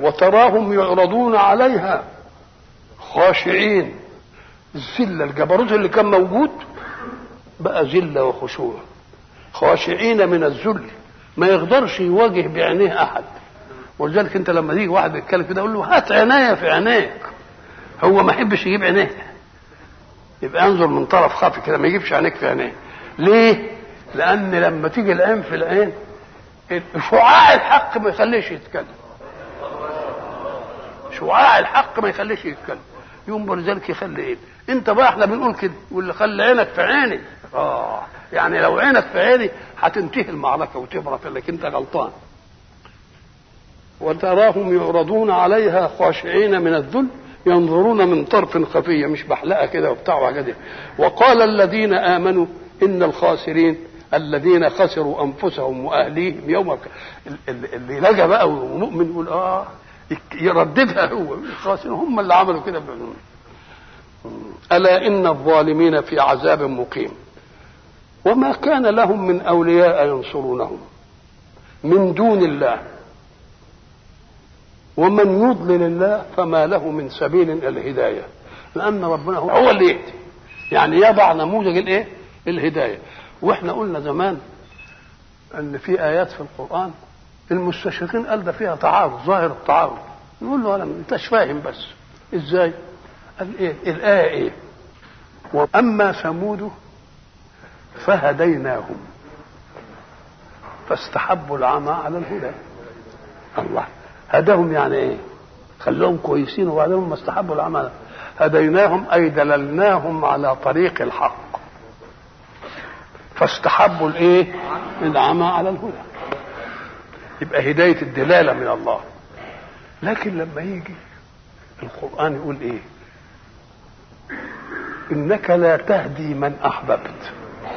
وتراهم يعرضون عليها خاشعين الذله الجبروت اللي كان موجود بقى ذله وخشوع خاشعين من الذل ما يقدرش يواجه بعينيه احد ولذلك انت لما تيجي واحد يتكلم كده اقول له هات عناية في عينيك هو ما يحبش يجيب عينيه يبقى انظر من طرف خافي كده ما يجيبش عينيك في عينيه ليه؟ لان لما تيجي العين في العين شعاع الحق ما يخليش يتكلم شعاع الحق ما يخليش يتكلم يوم ولذلك يخلي ايه انت بقى احنا بنقول كده يقول لي خلي عينك في عيني اه يعني لو عينك في عيني هتنتهي المعركه وتبرك لك انت غلطان وتراهم يعرضون عليها خاشعين من الذل ينظرون من طرف خفيه مش بحلقه كده وبتاع وحاجات دي وقال الذين امنوا ان الخاسرين الذين خسروا انفسهم واهليهم يوم اللي لجا بقى ومؤمن يقول اه يرددها هو الخاسرين هم اللي عملوا كده الا ان الظالمين في عذاب مقيم وما كان لهم من اولياء ينصرونهم من دون الله ومن يضلل الله فما له من سبيل الى الهدايه لان ربنا هو, هو اللي يهدي يعني يضع نموذج الايه الهدايه واحنا قلنا زمان ان في ايات في القران المستشرقين قال ده فيها تعارض ظاهر التعارض نقول له انا ما انتش فاهم بس ازاي قال ايه الايه ايه واما ثمود فهديناهم فاستحبوا العمى على الهدى الله هداهم يعني ايه خلوهم كويسين وبعدين هم استحبوا العمل هديناهم اي دللناهم على طريق الحق فاستحبوا الايه العمى على الهدى يبقى هدايه الدلاله من الله لكن لما يجي القران يقول ايه انك لا تهدي من احببت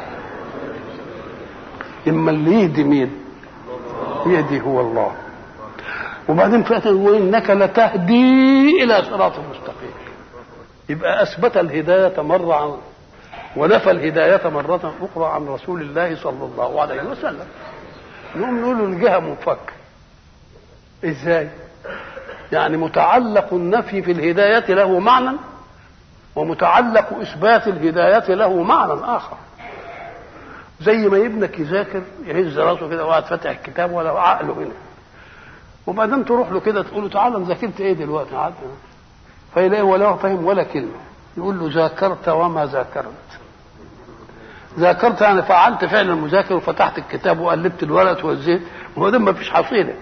اما اللي يهدي مين يهدي هو الله وبعدين فاتت وانك لتهدي الى صراط مستقيم يبقى اثبت الهدايه مره عن ونفى الهدايه مره اخرى عن رسول الله صلى الله عليه وسلم نقوم نقول له الجهه منفك ازاي يعني متعلق النفي في الهدايه له معنى ومتعلق اثبات الهدايه له معنى اخر زي ما ابنك يذاكر يهز راسه كده وقعد فاتح الكتاب ولا عقله هنا وبعدين تروح له كده تقول له تعالى ذاكرت ايه دلوقتي عاد فيلاقي ولا فاهم ولا كلمه يقول له ذاكرت وما ذاكرت ذاكرت يعني فعلت فعل المذاكره وفتحت الكتاب وقلبت الورق ووزيت وهو ده ما فيش حصيله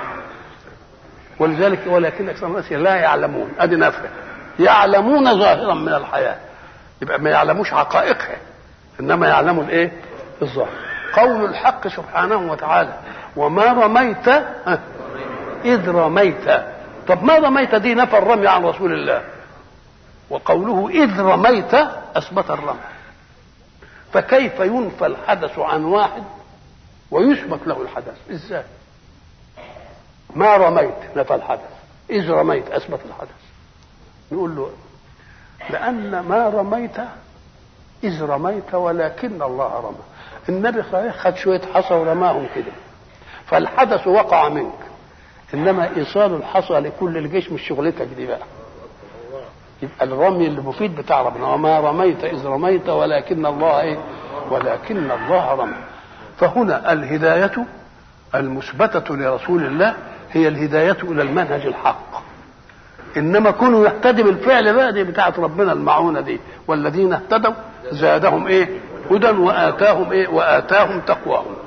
ولذلك ولكن اكثر الناس لا يعلمون ادي نفره يعلمون ظاهرا من الحياه يبقى ما يعلموش حقائقها انما يعلموا الايه الظاهر قول الحق سبحانه وتعالى وما رميت إذ رميت طب ما رميت دي نفى الرمي عن رسول الله وقوله إذ رميت أثبت الرمي فكيف ينفى الحدث عن واحد ويثبت له الحدث ازاي ما رميت نفى الحدث إذ رميت أثبت الحدث نقول له لأن ما رميت إذ رميت ولكن الله رمى النبي صحيح خد شوية حصى ورماهم كده فالحدث وقع منك انما ايصال الحصى لكل الجيش مش شغلتك دي بقى يبقى الرمي المفيد بتاع ربنا وما رميت اذ رميت ولكن الله ايه ولكن الله رمى فهنا الهدايه المثبته لرسول الله هي الهدايه الى المنهج الحق انما كونوا يهتدي بالفعل بقى دي بتاعت ربنا المعونه دي والذين اهتدوا زادهم ايه هدى واتاهم ايه واتاهم تقواهم